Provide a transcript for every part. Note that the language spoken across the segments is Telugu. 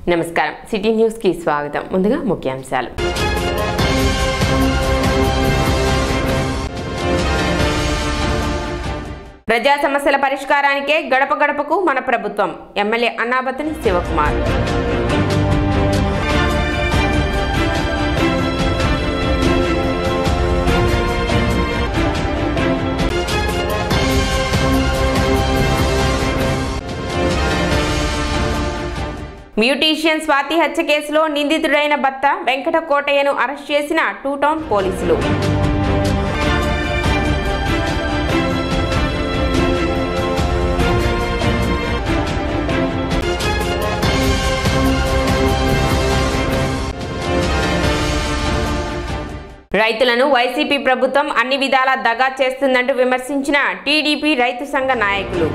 నమస్కారం సిటీ న్యూస్ కి స్వాగతం ముందుగా ముఖ్యాంశాలు ప్రజా సమస్యల పరిష్కారానికే గడప గడపకు మన ప్రభుత్వం ఎమ్మెల్యే అన్నాబతిని శివకుమార్ మ్యూటీషియన్ స్వాతి హత్య కేసులో నిందితుడైన భర్త వెంకట కోటయ్యను అరెస్ట్ చేసిన టూ టౌన్ పోలీసులు రైతులను వైసీపీ ప్రభుత్వం అన్ని విధాలా దగా చేస్తుందంటూ విమర్శించిన టీడీపీ రైతు సంఘ నాయకులు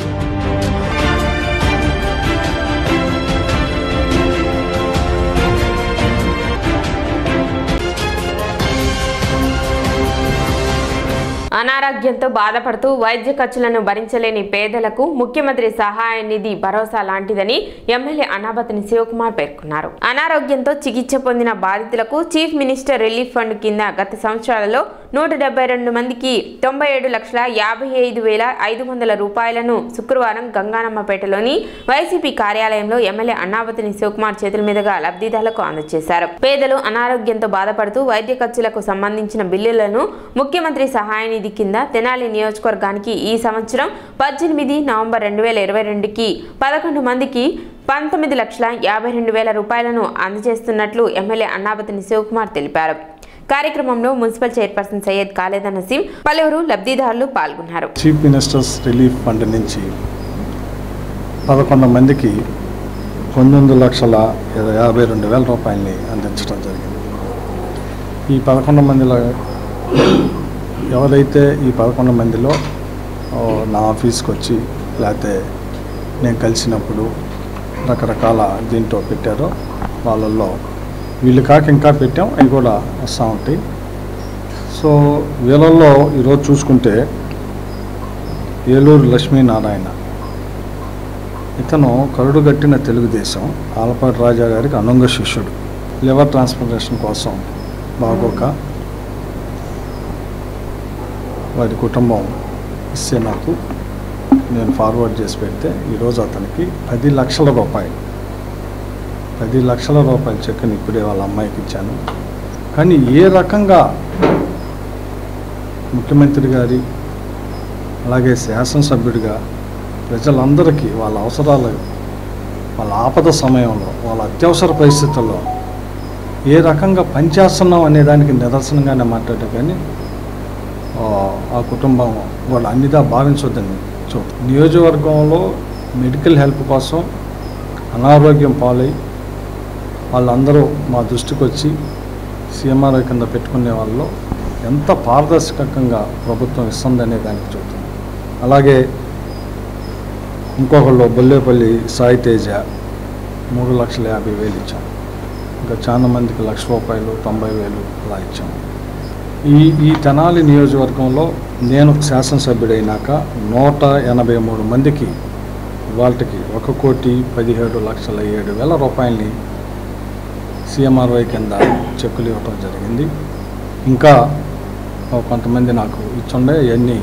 అనారోగ్యంతో బాధపడుతూ వైద్య ఖర్చులను భరించలేని పేదలకు ముఖ్యమంత్రి సహాయ నిధి భరోసా లాంటిదని ఎమ్మెల్యే అనాబతిని శివకుమార్ పేర్కొన్నారు అనారోగ్యంతో చికిత్స పొందిన బాధితులకు చీఫ్ మినిస్టర్ రిలీఫ్ ఫండ్ కింద గత సంవత్సరాలలో నూట డెబ్బై రెండు మందికి తొంభై ఏడు లక్షల యాభై ఐదు వేల ఐదు వందల రూపాయలను శుక్రవారం గంగానమ్మపేటలోని వైసీపీ కార్యాలయంలో ఎమ్మెల్యే అన్నావతిని శివకుమార్ చేతుల మీదుగా లబ్ధిదారులకు అందజేశారు పేదలు అనారోగ్యంతో బాధపడుతూ వైద్య ఖర్చులకు సంబంధించిన బిల్లులను ముఖ్యమంత్రి సహాయ నిధి కింద తెనాలి నియోజకవర్గానికి ఈ సంవత్సరం పద్దెనిమిది నవంబర్ రెండు వేల ఇరవై రెండుకి పదకొండు మందికి పంతొమ్మిది లక్షల యాభై రెండు వేల రూపాయలను అందజేస్తున్నట్లు ఎమ్మెల్యే అన్నాబతిని శివకుమార్ తెలిపారు కార్యక్రమంలో మున్సిపల్ చైర్పర్సన్ సయ్యద్ ఖాలేద నసీం పలువురు లబ్ధిదారులు పాల్గొన్నారు చీఫ్ మినిస్టర్స్ రిలీఫ్ ఫండ్ నుంచి పదకొండు మందికి పంతొమ్మిది లక్షల యాభై రెండు వేల రూపాయలని అందించడం జరిగింది ఈ పదకొండు మందిలో ఎవరైతే ఈ పదకొండు మందిలో ఓ, నా ఆఫీస్కి వచ్చి లేకపోతే నేను కలిసినప్పుడు రకరకాల దీంట్లో పెట్టారో వాళ్ళల్లో వీళ్ళు కాక ఇంకా పెట్టాం అవి కూడా వస్తూ ఉంటాయి సో వీళ్ళల్లో ఈరోజు చూసుకుంటే ఏలూరు లక్ష్మీనారాయణ ఇతను కరుడుగట్టిన తెలుగుదేశం ఆలపాటి రాజా గారికి అనుంగ శిష్యుడు లివర్ ట్రాన్స్ప్లాంటేషన్ కోసం బాగోక వారి కుటుంబం ఇస్తే నాకు నేను ఫార్వర్డ్ చేసి పెడితే ఈరోజు అతనికి పది లక్షల రూపాయలు పది లక్షల రూపాయల చెక్కుని ఇప్పుడే వాళ్ళ అమ్మాయికి ఇచ్చాను కానీ ఏ రకంగా ముఖ్యమంత్రి గారి అలాగే శాసనసభ్యుడిగా ప్రజలందరికీ వాళ్ళ అవసరాలు వాళ్ళ ఆపద సమయంలో వాళ్ళ అత్యవసర పరిస్థితుల్లో ఏ రకంగా పనిచేస్తున్నాం అనే దానికి నిదర్శనంగానే మాట్లాడే కానీ ఆ, ఆ కుటుంబం వాళ్ళు అన్నిదా భావించొద్దని చూ నియోజకవర్గంలో మెడికల్ హెల్ప్ కోసం అనారోగ్యం పాలై వాళ్ళందరూ మా దృష్టికి వచ్చి సీఎంఆర్ఐ కింద పెట్టుకునే వాళ్ళు ఎంత పారదర్శకంగా ప్రభుత్వం ఇస్తుందనే దానికి చూద్దాం అలాగే ఇంకొకళ్ళు బొల్లేపల్లి సాయి తేజ మూడు లక్షల యాభై వేలు ఇచ్చాం ఇంకా చాలా మందికి లక్ష రూపాయలు తొంభై వేలు అలా ఇచ్చాం ఈ ఈ తెనాలి నియోజకవర్గంలో నేను శాసనసభ్యుడైనాక నూట ఎనభై మూడు మందికి వాళ్ళకి ఒక కోటి పదిహేడు లక్షల ఏడు వేల రూపాయలని సిఎంఆర్వై కింద చెక్కులు ఇవ్వటం జరిగింది ఇంకా ఆ, కొంతమంది నాకు ఇచ్చుండే ఇవన్నీ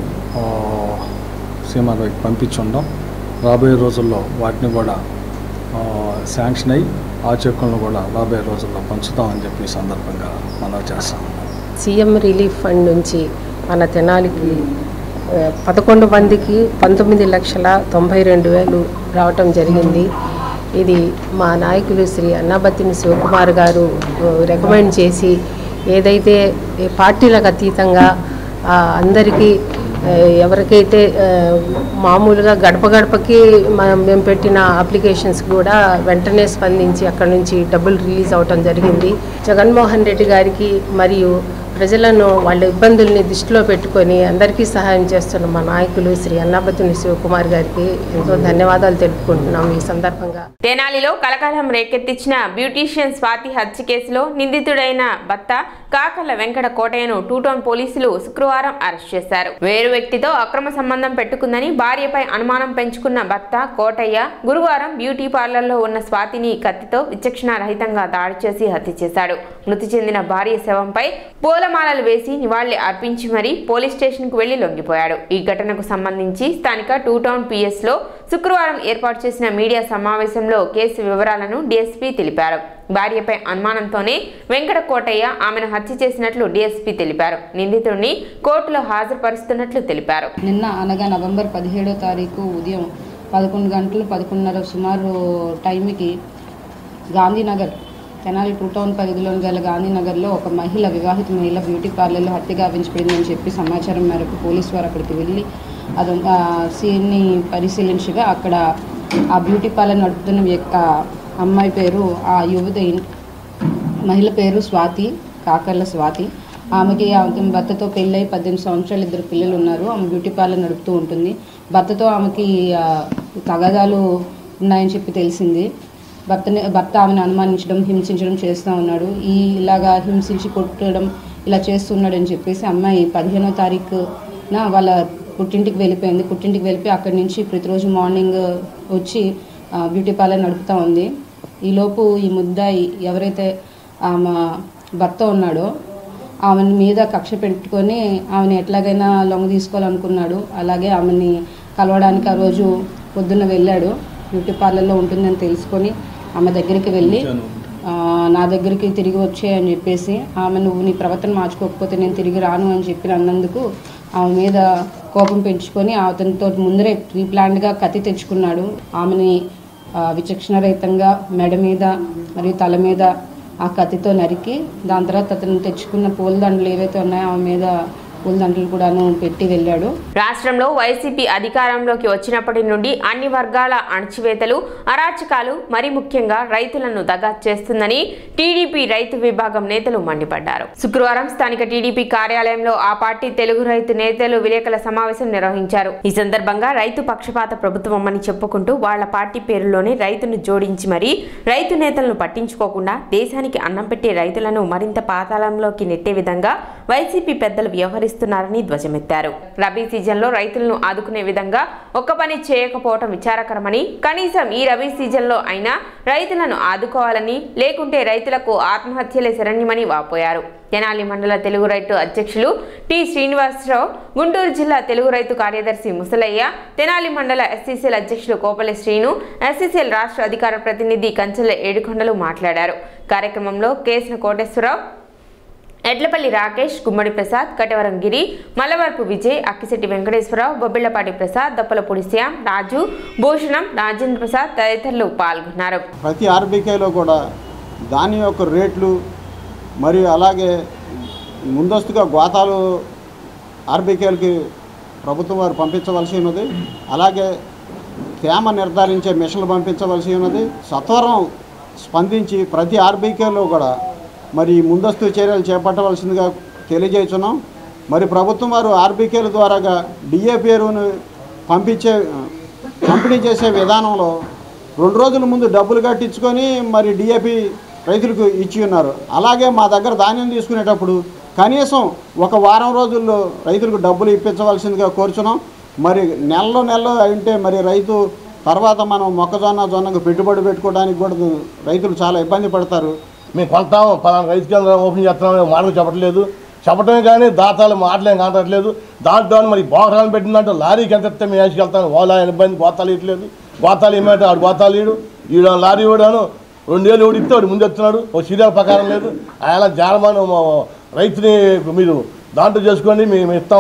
సిఎంఆర్వైకి పంపించుండం రాబోయే రోజుల్లో వాటిని కూడా ఆ, శాంక్షన్ అయ్యి ఆ చెక్కులను కూడా రాబోయే రోజుల్లో పంచుతామని చెప్పి ఈ సందర్భంగా మనం చేస్తాం సీఎం రిలీఫ్ ఫండ్ నుంచి మన తెనాలికి ఆ, పదకొండు మందికి పంతొమ్మిది లక్షల తొంభై రెండు వేలు రావటం జరిగింది ఇది మా నాయకులు శ్రీ అన్నాబత్తిని శివకుమార్ గారు ఆ, రికమెండ్ చేసి ఏదైతే ఈ పార్టీలకు అతీతంగా ఆ, అందరికీ ఆ, ఎవరికైతే ఆ, మామూలుగా గడప గడపకి మనం మేము పెట్టిన అప్లికేషన్స్ కూడా వెంటనే స్పందించి అక్కడ నుంచి డబ్బులు రిలీజ్ అవటం జరిగింది జగన్మోహన్ రెడ్డి గారికి మరియు ప్రజలను వాళ్ళ ఇబ్బందుల్ని దృష్టిలో పెట్టుకొని అందరికీ సహాయం చేస్తున్న మా నాయకులు శ్రీ అన్నాబతుని శివకుమార్ గారికి ఎంతో ధన్యవాదాలు తెలుపుకుంటున్నాం ఈ సందర్భంగా తెనాలిలో కలకాలం రేకెత్తించిన బ్యూటీషియన్ స్వాతి హత్య కేసులో నిందితుడైన భర్త కాకర్ల వెంకట కోటయ్యను టూటౌన్ పోలీసులు శుక్రవారం అరెస్ట్ చేశారు వేరు వ్యక్తితో అక్రమ సంబంధం పెట్టుకుందని భార్యపై అనుమానం పెంచుకున్న భర్త కోటయ్య గురువారం బ్యూటీ పార్లర్లో ఉన్న స్వాతిని కత్తితో విచక్షణ రహితంగా దాడి చేసి హత్య చేశాడు మృతి చెందిన భార్య శవంపై పూలమాలలు వేసి నివాళి అర్పించి మరీ పోలీస్ స్టేషన్ కు వెళ్లి లొంగిపోయాడు ఈ ఘటనకు సంబంధించి స్థానిక టూ టౌన్ పిఎస్ లో శుక్రవారం ఏర్పాటు చేసిన మీడియా సమావేశంలో కేసు వివరాలను డీఎస్పీ తెలిపారు భార్యపై అనుమానంతోనే వెంకట కోటయ్య ఆమెను హత్య చేసినట్లు డీఎస్పీ తెలిపారు నిందితుడిని కోర్టులో హాజరుపరుస్తున్నట్లు తెలిపారు నిన్న అనగా నవంబర్ పదిహేడో తారీఖు ఉదయం పదకొండు గంటలు పదకొండున్నర సుమారు టైంకి గాంధీనగర్ తెనాలి టూ టౌన్ పరిధిలోని గల గాంధీనగర్లో ఒక మహిళ వివాహిత మహిళ బ్యూటీ పార్లర్లో హత్య గావించబడిందని చెప్పి సమాచారం మేరకు పోలీసు వారు అక్కడికి వెళ్ళి అది ఆ సీన్ని పరిశీలించగా అక్కడ ఆ బ్యూటీ పార్లర్ నడుపుతున్న వ్యక్తి ఆ అమ్మాయి పేరు ఆ యువత మహిళ పేరు స్వాతి కాకర్ల స్వాతి ఆమెకి ఆమెకి భర్తతో పెళ్ళై పద్దెనిమిది సంవత్సరాలు ఇద్దరు పిల్లలు ఉన్నారు ఆమె బ్యూటీ పార్లర్ నడుపుతూ ఉంటుంది భర్తతో ఆమెకి ఆ, తగాదాలు ఉన్నాయని చెప్పి తెలిసింది భర్తని భర్త ఆమెను అనుమానించడం హింసించడం చేస్తూ ఉన్నాడు ఈ ఇలాగా హింసించి కొట్టడం ఇలా చేస్తున్నాడని చెప్పేసి అమ్మాయి పదిహేనో తారీఖున వాళ్ళ పుట్టింటికి వెళ్ళిపోయింది పుట్టింటికి వెళ్ళిపోయి అక్కడి నుంచి ప్రతిరోజు మార్నింగ్ వచ్చి ఆ, బ్యూటీ పార్లర్ నడుపుతూ ఉంది ఈలోపు ఈ ముద్దాయి ఎవరైతే ఆమె భర్త ఉన్నాడో ఆమెని మీద కక్ష పెట్టుకొని ఆమెను ఎట్లాగైనా లొంగ తీసుకోవాలనుకున్నాడు అలాగే ఆమెని కలవడానికి ఆ రోజు పొద్దున్న వెళ్ళాడు బ్యూటీ పార్లర్లో ఉంటుందని తెలుసుకొని ఆమె దగ్గరికి వెళ్ళి ఆ, నా దగ్గరికి తిరిగి వచ్చే అని చెప్పేసి ఆమె నువ్వు నీ ప్రవర్తన మార్చుకోకపోతే నేను తిరిగి రాను అని చెప్పి అన్నందుకు ఆమె మీద కోపం పెంచుకొని అతనితో ముందరే ప్రీ ప్లాన్డ్గా కత్తి తెచ్చుకున్నాడు ఆమెని ఆ, విచక్షణరహితంగా మెడ మీద మరియు తల మీద ఆ కత్తితో నరికి దాని తర్వాత అతను తెచ్చుకున్న పూలదండలు ఏవైతే ఉన్నాయో ఆమె మీద పూలదండలు కూడాను పెట్టి వెళ్ళాడు రాష్ట్రంలో వైసీపీ అధికారంలోకి వచ్చినప్పటి నుండి అన్ని వర్గాల అణచివేతలు అరాచకాలు మరి ముఖ్యంగా రైతులను దగా చేస్తుందని టీడీపీ రైతు విభాగం నేతలు మండిపడ్డారు శుక్రవారం స్థానిక టీడీపీ కార్యాలయంలో ఆ పార్టీ తెలుగు రైతు నేతలు విలేకరుల సమావేశం నిర్వహించారు ఈ సందర్భంగా రైతు పక్షపాత ప్రభుత్వం అని చెప్పుకుంటూ వాళ్ల పార్టీ పేరులోనే రైతును జోడించి మరీ రైతు నేతలను పట్టించుకోకుండా దేశానికి అన్నం పెట్టే రైతులను మరింత పాతాళంలోకి నెట్టే విధంగా వైసీపీ పెద్దలు వ్యవహరిస్తున్నారని ధ్వజమెత్తారు రబీ సీజన్లో రైతులను ఆదుకునే విధంగా ఒక్క పని చేయకపోవటం విచారకరమని కనీసం ఈ రబీ సీజన్లో అయినా రైతులను ఆదుకోవాలని లేకుంటే రైతులకు ఆత్మహత్యలే శరణ్యమని వాపోయారు తెనాలి మండల తెలుగు రైతు అధ్యక్షులు టి శ్రీనివాసరావు గుంటూరు జిల్లా తెలుగు రైతు కార్యదర్శి ముసలయ్య తెనాలి మండల ఎస్సీసీఎల్ అధ్యక్షులు కోపల శ్రీను ఎస్సీసీఎల్ రాష్ట్ర అధికార ప్రతినిధి కంచెల ఏడుకొండలు మాట్లాడారు కార్యక్రమంలో కేసిన కోటేశ్వరరావు ఎడ్లపల్లి రాకేష్ గుమ్మడి ప్రసాద్ కటవరం గిరి మల్లవరపు విజయ్ అక్కిశెట్టి వెంకటేశ్వరరావు బొబ్బిళ్లపాటి ప్రసాద్ దప్పలపూడి శ్యామ్ రాజు భూషణం రాజేంద్ర ప్రసాద్ తదితరులు పాల్గొన్నారు ప్రతి ఆర్బీకేలో కూడా దాని యొక్క రేట్లు మరియు అలాగే ముందస్తుగా గోతాలు ఆర్బీకేలకి ప్రభుత్వం వారు పంపించవలసి ఉన్నది అలాగే తేమ నిర్ధారించే మిషన్లు పంపించవలసి ఉన్నది సత్వరం స్పందించి ప్రతి ఆర్బీకేలో కూడా మరి ముందస్తు చర్యలు చేపట్టవలసిందిగా తెలియజేస్తున్నాం మరి ప్రభుత్వం వారు ఆర్బీకేల ద్వారాగా డిఏపి ఎరువును పంపించే పంపిణీ చేసే విధానంలో రెండు రోజుల ముందు డబ్బులు కట్టించుకొని మరి డిఏపి రైతులకు ఇచ్చి ఉన్నారు అలాగే మా దగ్గర ధాన్యం తీసుకునేటప్పుడు కనీసం ఒక వారం రోజుల్లో రైతులకు డబ్బులు ఇప్పించవలసిందిగా కోరుచున్నాం మరి నెలలో నెలలో అంటే మరి రైతు తర్వాత మనం మొక్కజొన్న జొన్నకు పెట్టుబడి పెట్టుకోవడానికి కూడా రైతులు చాలా ఇబ్బంది పడతారు మేము కొంటాం పలానా రైతు కేంద్రం ఓపెన్ చేస్తున్నాం మాటలు చెప్పట్లేదు చెప్పడమే కానీ దాతాలు మాటలేం కానట్లేదు దాంట్లో మరి బోహరాలు పెట్టిందంటే లారీకి ఎంత ఇస్తే మేము వేసుకెళ్తాను ఓలా ఇబ్బంది గోతాలు ఇట్లేదు గోతాలు ఏమంటే ఆడు గోతాలు ఈడు ఈడ లారీ ఇవ్వడాను రెండేళ్ళు ఎవడు ఇస్తే వాడు ముందు ఎత్తున్నాడు ఓ సీరియల్ ప్రకారం లేదు ఆయన జానమాను రైతుని మీరు దాంట్లో చేసుకోండి మేము ఇస్తాం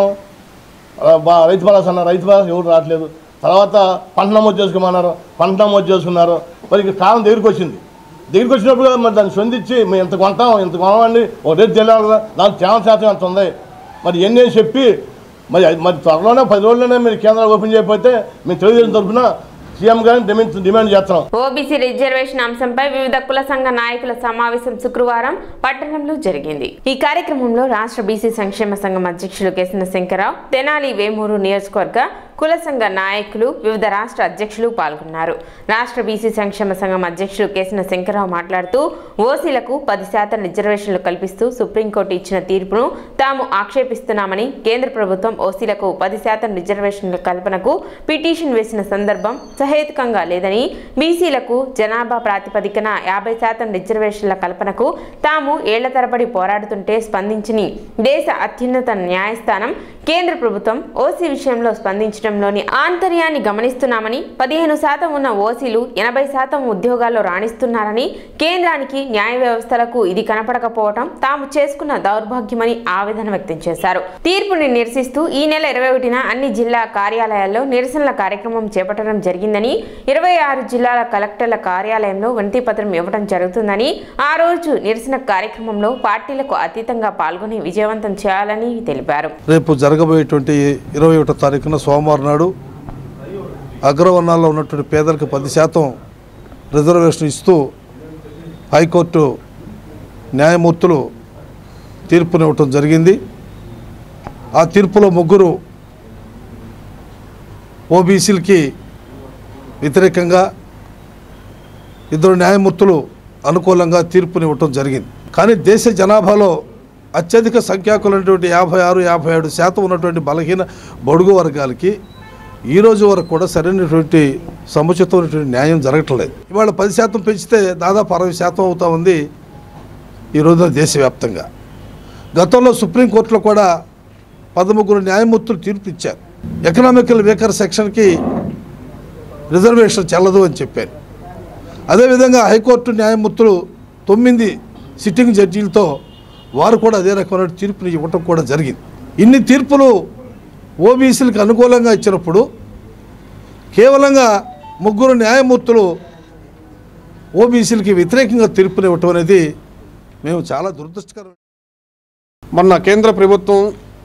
ఆ, బా- రైతు భరోసా అన్నారు రైతు భరోసా ఎవరు రావట్లేదు తర్వాత పంట నమోదు చేసుకోమన్నారు పంట నమోదు చేసుకున్నారు మరి ఇక కాలం దగ్గరికి వచ్చింది దగ్గరికి వచ్చినప్పుడు మరి దాన్ని స్పందించి మేము ఇంత కొంటాం ఇంత కొనమండి ఒక రేటు తెలియాలి కదా దానికి తేమ శాతం ఎంత ఉంది మరి ఎన్ని అని చెప్పి మరి అది- మరి త్వరలోనే పది రోజుల్లోనే మీరు కేంద్రాలు ఓపెన్ చేయకపోతే మేము తెలుగుదేశం తరఫున సీఎం గారిని డిమాండ్ డిమాండ్ చేస్తున్నాం ఓబీసీ రిజర్వేషన్ అంశంపై వివిధ కుల సంఘ నాయకుల సమావేశం శుక్రవారం పట్టణంలో జరిగింది ఈ కార్యక్రమంలో రాష్ట్ర బీసీ సంక్షేమ సంఘం అధ్యక్షులు కేసిన శంకరరావు తెనాలి వేమూరు నియోజకవర్గ కుల సంఘ నాయకులు వివిధ రాష్ట్ర అధ్యక్షులు పాల్గొన్నారు రాష్ట్ర బీసీ సంక్షేమ సంఘం అధ్యక్షులు కేసిన శంకరరావు మాట్లాడుతూ ఓసీలకు పది శాతం రిజర్వేషన్లు కల్పిస్తూ సుప్రీంకోర్టు ఇచ్చిన తీర్పును తాము ఆక్షేపిస్తున్నామని కేంద్ర ప్రభుత్వం ఓసీలకు పది శాతం రిజర్వేషన్ల కల్పనకు పిటిషన్ వేసిన సందర్భం సహేతుకంగా లేదని బీసీలకు జనాభా ప్రాతిపదికన యాభై శాతం రిజర్వేషన్ల కల్పనకు తాము ఏళ్ల తరబడి పోరాడుతుంటే స్పందించని దేశ అత్యున్నత న్యాయస్థానం కేంద్ర ప్రభుత్వం ఓసీ విషయంలో స్పందించడంలోని ఆంతర్యాన్ని గమనిస్తున్నామని పదిహేను శాతం ఉన్న ఓసీలు ఎనభై శాతం ఉద్యోగాల్లో రాణిస్తున్నారని కేంద్రానికి న్యాయ వ్యవస్థలకు ఇది కనపడకపోవటం తాము చేసుకున్న దౌర్భాగ్యమని ఆవేదన వ్యక్తం చేశారు తీర్పుని నిరసిస్తూ ఈ నెల ఇరవై ఒకటిన అన్ని జిల్లా కార్యాలయాల్లో నిరసనల కార్యక్రమం చేపట్టడం జరిగిందని ఇరవై ఆరు జిల్లాల కలెక్టర్ల కార్యాలయంలో వినతి పత్రం ఇవ్వడం జరుగుతుందని ఆ రోజు నిరసన కార్యక్రమంలో పార్టీలకు అతీతంగా పాల్గొని విజయవంతం చేయాలని తెలిపారు రేపు జరగబోయేటువంటి ఇరవై ఒకటో తారీఖున సోమవారం నాడు అగ్రవర్ణాల్లో ఉన్నటువంటి పేదలకు పది శాతం రిజర్వేషన్ ఇస్తూ హైకోర్టు న్యాయమూర్తులు తీర్పునివ్వటం జరిగింది ఆ తీర్పులో ముగ్గురు ఓబీసీలకి వ్యతిరేకంగా ఇద్దరు న్యాయమూర్తులు అనుకూలంగా తీర్పునివ్వటం జరిగింది కానీ దేశ జనాభాలో అత్యధిక సంఖ్యాకులైనటువంటి యాభై ఆరు యాభై ఏడు శాతం ఉన్నటువంటి బలహీన బడుగు వర్గాలకి ఈ రోజు వరకు కూడా సరైనటువంటి సముచితమైనటువంటి న్యాయం జరగట్లేదు ఇవాళ పది శాతం పెంచితే దాదాపు అరవై శాతం అవుతా ఉంది ఈ రోజున దేశవ్యాప్తంగా గతంలో సుప్రీంకోర్టులో కూడా పదముగ్గురు న్యాయమూర్తులు తీర్పు ఇచ్చారు ఎకనామికల్ వీకర్ సెక్షన్కి రిజర్వేషన్ చెల్లదు అని చెప్పారు అదేవిధంగా హైకోర్టు న్యాయమూర్తులు తొమ్మిది సిట్టింగ్ జడ్జీలతో వారు కూడా అదే రకమైన తీర్పుని ఇవ్వటం కూడా జరిగింది ఇన్ని తీర్పులు ఓబీసీలకు అనుకూలంగా ఇచ్చినప్పుడు కేవలంగా ముగ్గురు న్యాయమూర్తులు ఓబీసీలకి వ్యతిరేకంగా తీర్పుని ఇవ్వటం అనేది మేము చాలా దురదృష్టకరం మొన్న కేంద్ర ప్రభుత్వం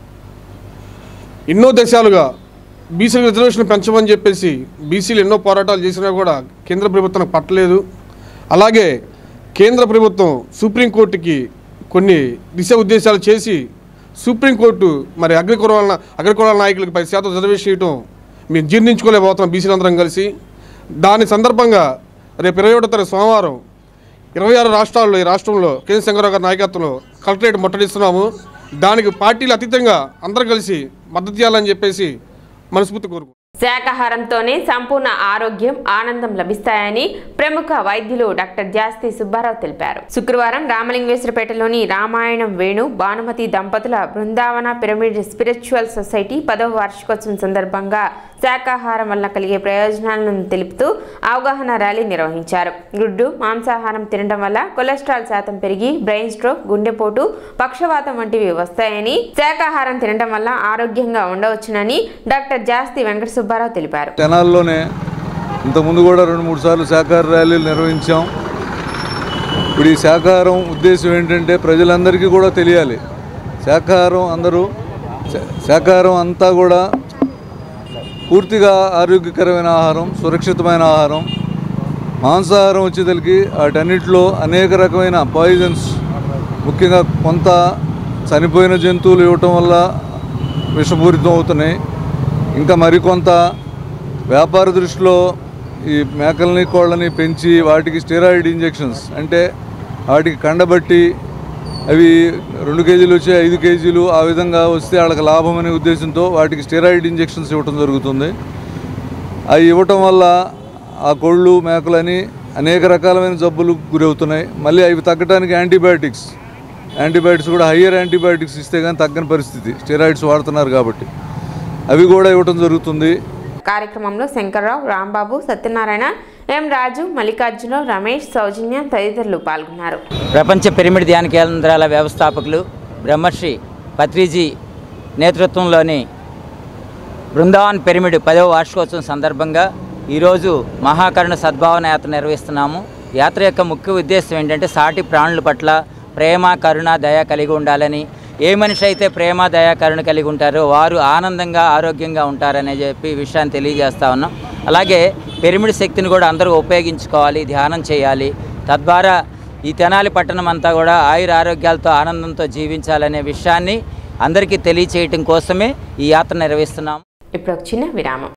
ఎన్నో దేశాలుగా బీసీ రిజర్వేషన్ పెంచమని చెప్పేసి బీసీలు ఎన్నో పోరాటాలు చేసినా కూడా కేంద్ర ప్రభుత్వానికి పట్టలేదు అలాగే కేంద్ర ప్రభుత్వం సుప్రీంకోర్టుకి కొన్ని దిశ ఉద్దేశాలు చేసి సుప్రీంకోర్టు మరి అగ్రకులాల అగ్రకులాల నాయకులకు పది శాతం రిజర్వేషన్ ఇవ్వటం మేము జీర్ణించుకోలేకపోతున్నాం బీసీలందరం కలిసి దాని సందర్భంగా రేపు ఇరవై ఒకటో తారీఖు సోమవారం ఇరవై ఆరు రాష్ట్రాల్లో ఈ రాష్ట్రంలో కేంద్ర శంకరరావు గారి నాయకత్వంలో కలెక్టరేట్ ముట్టడిస్తున్నాము దానికి పార్టీలు అతీతంగా అందరూ కలిసి మద్దతు చేయాలని చెప్పేసి మనస్ఫూర్తి కోరుకుంటున్నాం శాకాహారంతోనే సంపూర్ణ ఆరోగ్యం ఆనందం లభిస్తాయని ప్రముఖ వైద్యులు డాక్టర్ జాస్తి సుబ్బారావు తెలిపారు శుక్రవారం రామలింగేశ్వరపేటలోని రామాయణం వేణు భానుమతి దంపతుల బృందావన పిరమిడ్ స్పిరిచువల్ సొసైటీ పదవ వార్షికోత్సవం సందర్భంగా శాకాహారం వల్ల కలిగే ప్రయోజనాలను తెలుపుతూ అవగాహన ర్యాలీ నిర్వహించారు గుడ్డు మాంసాహారం తినడం వల్ల కొలెస్ట్రాల్ శాతం పెరిగి బ్రెయిన్ స్ట్రోక్ గుండెపోటు పక్షవాతం వంటివి వస్తాయని శాకాహారం తినడం వల్ల ఆరోగ్యంగా ఉండవచ్చునని డాక్టర్ జాస్తి వెంకట సుబ్బారావు తెలిపారు తెనాల్లోనే ఇంతకుముందు కూడా రెండు మూడు సార్లు శాకాహార ర్యాలీలు నిర్వహించాం ఇప్పుడు ఈ శాకాహారం ఉద్దేశం ఏంటంటే ప్రజలందరికీ కూడా తెలియాలి శాకాహారం అందరూ శా- శాకాహారం అంతా కూడా పూర్తిగా ఆరోగ్యకరమైన ఆహారం సురక్షితమైన ఆహారం మాంసాహారం వచ్చేసరికి వాటన్నిటిలో అనేక రకమైన పాయిజన్స్ ముఖ్యంగా కొంత చనిపోయిన జంతువులు ఇవ్వటం వల్ల విషపూరితం అవుతున్నాయి ఇంకా మరికొంత వ్యాపార దృష్టిలో ఈ మేకల్ని కోళ్ళని పెంచి వాటికి స్టెరాయిడ్ ఇంజెక్షన్స్ అంటే వాటికి కండబట్టి అవి రెండు కేజీలు వచ్చి ఐదు కేజీలు ఆ విధంగా వస్తే వాళ్ళకి లాభం అనే ఉద్దేశంతో వాటికి స్టెరాయిడ్ ఇంజెక్షన్స్ ఇవ్వటం జరుగుతుంది అవి ఇవ్వటం వల్ల ఆ కోళ్ళు మేకలని అనేక రకాలమైన జబ్బులు గురవుతున్నాయి మళ్ళీ అవి తగ్గడానికి యాంటీబయాటిక్స్ యాంటీబయాటిక్స్ కూడా హయ్యర్ యాంటీబయాటిక్స్ ఇస్తే కానీ తగ్గని పరిస్థితి స్టెరాయిడ్స్ వాడుతున్నారు కాబట్టి అవి కూడా ఇవ్వటం జరుగుతుంది కార్యక్రమంలో శంకర్రావు రాంబాబు సత్యనారాయణ ఎం రాజు మల్లికార్జునరావు రమేష్ సౌజన్య తదితరులు పాల్గొన్నారు ప్రపంచ పిరమిడ్ ధ్యాన కేంద్రాల వ్యవస్థాపకులు బ్రహ్మశ్రీ పత్రిజీ నేతృత్వంలోని బృందావన్ పిరమిడ్ పదవ వార్షికోత్సవం సందర్భంగా ఈరోజు మహాకరుణ సద్భావన యాత్ర నిర్వహిస్తున్నాము యాత్ర యొక్క ముఖ్య ఉద్దేశం ఏంటంటే సాటి ప్రాణుల పట్ల ప్రేమ కరుణ దయ కలిగి ఉండాలని ఏ మనిషి అయితే ప్రేమ దయ కరుణ కలిగి ఉంటారో వారు ఆనందంగా ఆరోగ్యంగా ఉంటారని చెప్పి ఈ విషయాన్ని తెలియజేస్తా ఉన్నాం అలాగే పిరమిడ్ శక్తిని కూడా అందరూ ఉపయోగించుకోవాలి ధ్యానం చేయాలి తద్వారా ఈ తెనాలి పట్టణం అంతా కూడా ఆయుర ఆరోగ్యాలతో ఆనందంతో జీవించాలనే విషయాన్ని అందరికీ తెలియచేయటం కోసమే ఈ యాత్ర నిర్వహిస్తున్నాం ఇప్పుడు ఒక చిన్న విరామం